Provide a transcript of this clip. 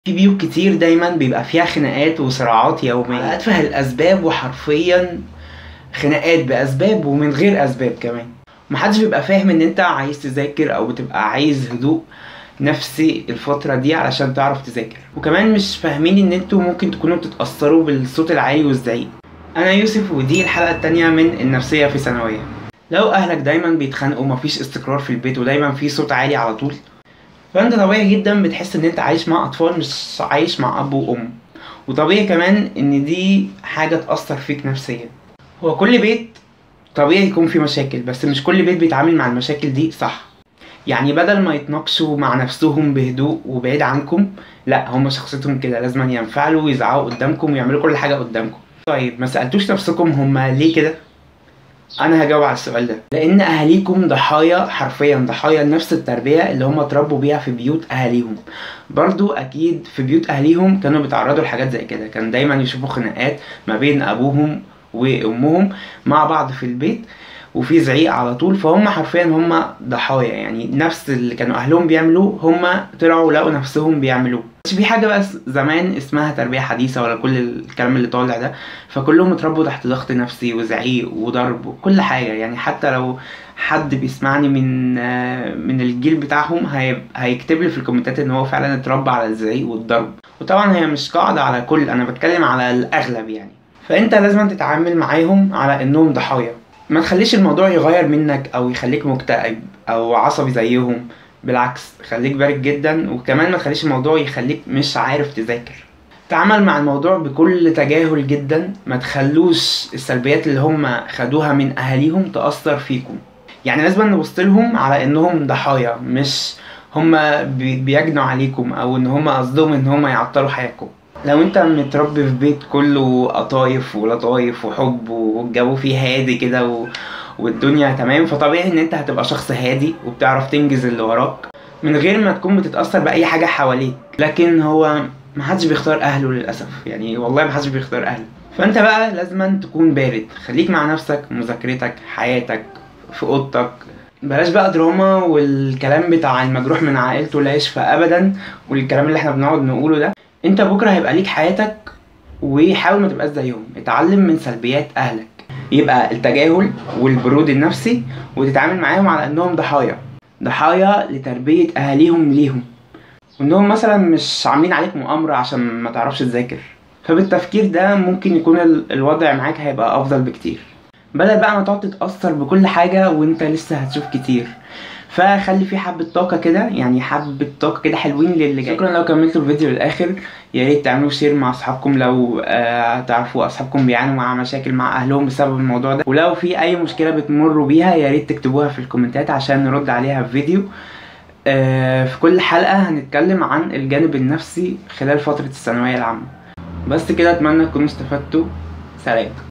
في بيوت كتير دايما بيبقى فيها خناقات وصراعات يومية على أتفه الأسباب وحرفيا خناقات بأسباب ومن غير أسباب كمان محدش بيبقى فاهم إن أنت عايز تذاكر أو بتبقى عايز هدوء نفسي الفترة دي علشان تعرف تذاكر وكمان مش فاهمين إن انتوا ممكن تكونوا بتتأثروا بالصوت العالي والزعيق أنا يوسف ودي الحلقة التانية من النفسية في ثانوية لو أهلك دايما بيتخانقوا ومفيش استقرار في البيت ودايما في صوت عالي على طول فانت طبيعي جدا بتحس ان انت عايش مع اطفال مش عايش مع اب وام وطبيعي كمان ان دي حاجه تاثر فيك نفسيا هو كل بيت طبيعي يكون فيه مشاكل بس مش كل بيت بيتعامل مع المشاكل دي صح يعني بدل ما يتناقشوا مع نفسهم بهدوء وبعيد عنكم لا هم شخصيتهم كده لازم ينفعلوا ويزعقوا قدامكم ويعملوا كل حاجه قدامكم طيب ما سالتوش نفسكم هم ليه كده انا هجاوب على السؤال ده لان اهاليكم ضحايا حرفيا ضحايا لنفس التربيه اللي هم اتربوا بيها في بيوت اهاليهم برضو اكيد في بيوت اهاليهم كانوا بيتعرضوا لحاجات زي كده كان دايما يشوفوا خناقات ما بين ابوهم وامهم مع بعض في البيت وفي زعيق على طول فهم حرفيا هم ضحايا يعني نفس اللي كانوا اهلهم بيعملوه هم طلعوا لقوا نفسهم بيعملوه مش في حاجه بقى زمان اسمها تربيه حديثه ولا كل الكلام اللي طالع ده فكلهم اتربوا تحت ضغط نفسي وزعيق وضرب وكل حاجه يعني حتى لو حد بيسمعني من من الجيل بتاعهم هي... هيكتب لي في الكومنتات ان هو فعلا اتربى على الزعيق والضرب وطبعا هي مش قاعده على كل انا بتكلم على الاغلب يعني فانت لازم تتعامل معاهم على انهم ضحايا ما تخليش الموضوع يغير منك او يخليك مكتئب او عصبي زيهم بالعكس خليك بارد جدا وكمان ما تخليش الموضوع يخليك مش عارف تذاكر تعامل مع الموضوع بكل تجاهل جدا ما تخلوش السلبيات اللي هم خدوها من اهاليهم تأثر فيكم يعني لازم نبص لهم على انهم ضحايا مش هم بيجنوا عليكم او ان هم قصدهم ان هم يعطلوا حياتكم لو انت متربي في بيت كله قطايف ولطايف وحب والجو فيه هادي كده و... والدنيا تمام فطبيعي ان انت هتبقى شخص هادي وبتعرف تنجز اللي وراك من غير ما تكون بتتأثر بأي حاجة حواليك لكن هو محدش بيختار أهله للأسف يعني والله محدش بيختار أهله فأنت بقى لازما تكون بارد خليك مع نفسك مذاكرتك حياتك في أوضتك بلاش بقى دراما والكلام بتاع المجروح من عائلته لا يشفى أبدا والكلام اللي احنا بنقعد نقوله ده انت بكرة هيبقى ليك حياتك وحاول ما تبقاش زيهم اتعلم من سلبيات أهلك يبقى التجاهل والبرود النفسي وتتعامل معاهم على انهم ضحايا ضحايا لتربية اهاليهم ليهم وانهم مثلا مش عاملين عليك مؤامرة عشان ما تعرفش تذاكر فبالتفكير ده ممكن يكون الوضع معاك هيبقى افضل بكتير بدل بقى ما تقعد تتأثر بكل حاجة وانت لسه هتشوف كتير فخلي في حبة طاقة كده يعني حبة طاقة كده حلوين للي جاي شكرا لو كملتوا الفيديو للآخر يا ريت تعملوا شير مع أصحابكم لو آه تعرفوا أصحابكم بيعانوا مع مشاكل مع أهلهم بسبب الموضوع ده ولو في أي مشكلة بتمروا بيها يا ريت تكتبوها في الكومنتات عشان نرد عليها في فيديو آه في كل حلقة هنتكلم عن الجانب النفسي خلال فترة الثانوية العامة بس كده أتمنى تكونوا استفدتوا سلام